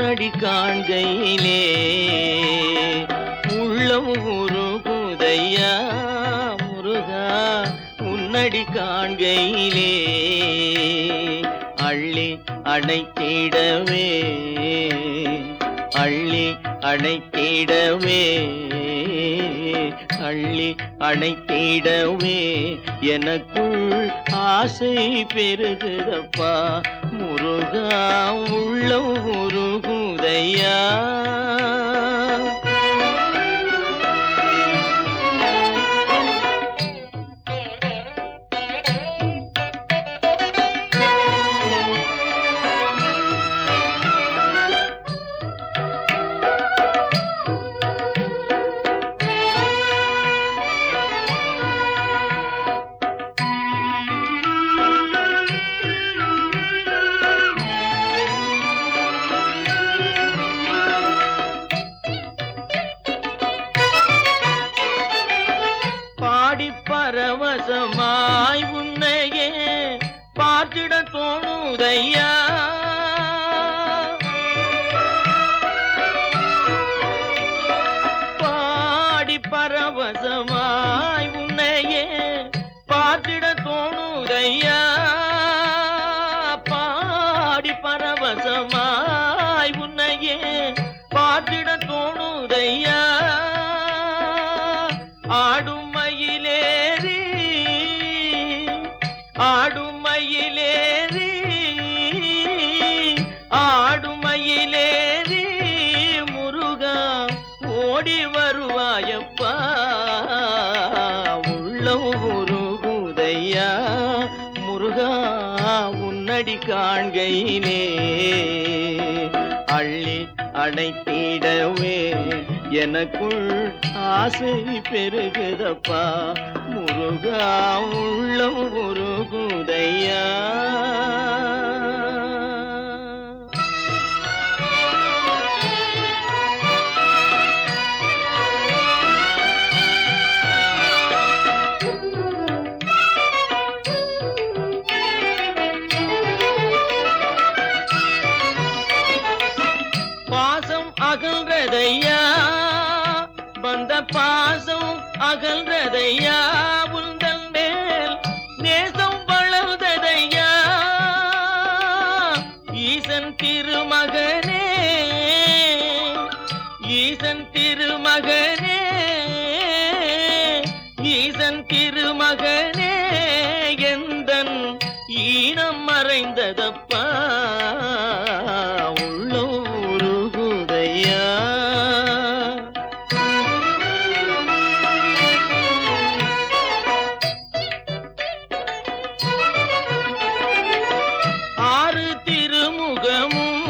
உன்னடி காண்கையிலே உள்ளம் உருகுதையா முருகா உன்னடி காண்கையிலே அள்ளி அணைத்திடவே அள்ளி அணைத்திடவே அள்ளி அணைத்திடவே எனக்குள் ஆசை பெருகுதப்பா முருகா உள்ளம் உருகுதையா பாடி பரவசமாய் உன்னையே பார்த்திட தோணுதையா பாடி பரவசமாய் உன்னையே பார்த்திட தோணுதையா பாடி பரவசமாய் உன்னையே பார்த்திட தோணுதையா ஆடும் மயிலேறி ஆடும் மயிலேறி ஆடும் மயிலேறி முருகா ஓடி வருவாயப்பா உள்ளம் உருகுதையா முருகா உன்னடி காண்கையிலே அள்ளி அணைத்திடவே எனக்குள் ஆசை பெருகுதப்பா முருகா உள்ளம் உருகுதையா பாசம் அகல்றதையா வந்த பாசம் அகல்றதையா உந்தன் மேல் நேசம் வளர்ந்ததையா ஈசன் திருமகனே ஈசன் திருமகனே ஈசன் திருமகனே எந்தன் ஈனம் மறைந்ததப்பா உள்ளம் உருகுதையா ஆறு திருமுகமும்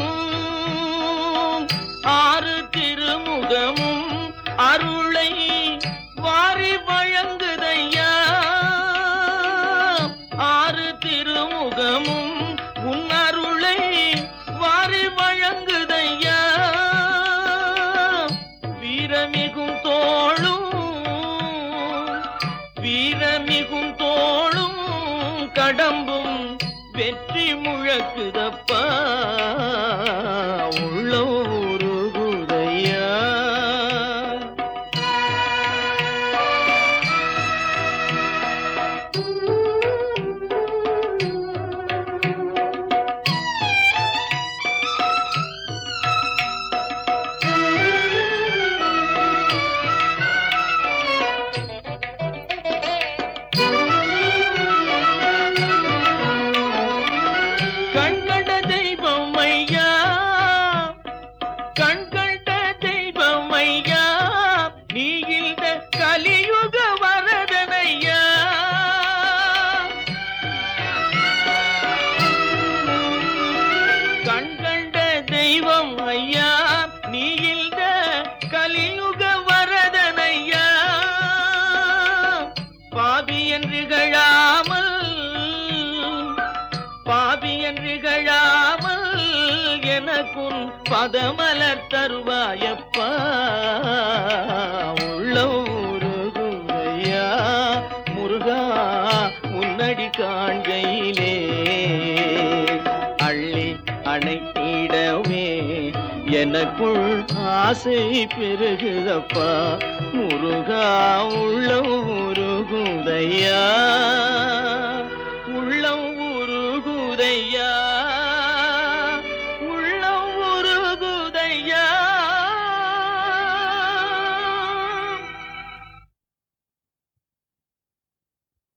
ஆறு திருமுகமும் அருளை வாரி வழங்குதையா ஆறு திருமுகமும் உன் அருளை வாரி வழங்குதையா வீரமிகும் தோளும் வீரமிகும் தோளும் கடம்பும் வெற்றி முழக்குதப்பா உள்ள உருகுதையா கண்கண்ட தெய்வம் ஐயா கண்கண்ட தெய்வம் ஐயா நீ இந்த கலியுக வரதனையா கண்கண்ட தெய்வம் ஐயா நீ இந்த கலியுக வரதனையா பாவி என்று கழாமல் பாவி என்று கழாமல் எனக்குன் பதமலர் தருவாயப்பா உள்ள உருகுதையா முருகா உன்னடி காண்கையிலே அள்ளி அணைத்தே காணிடவே எனக்குள் ஆசை பெருகுதப்பா முருகா உள்ளம் உருகுதையா உள்ளம் உருகுதையா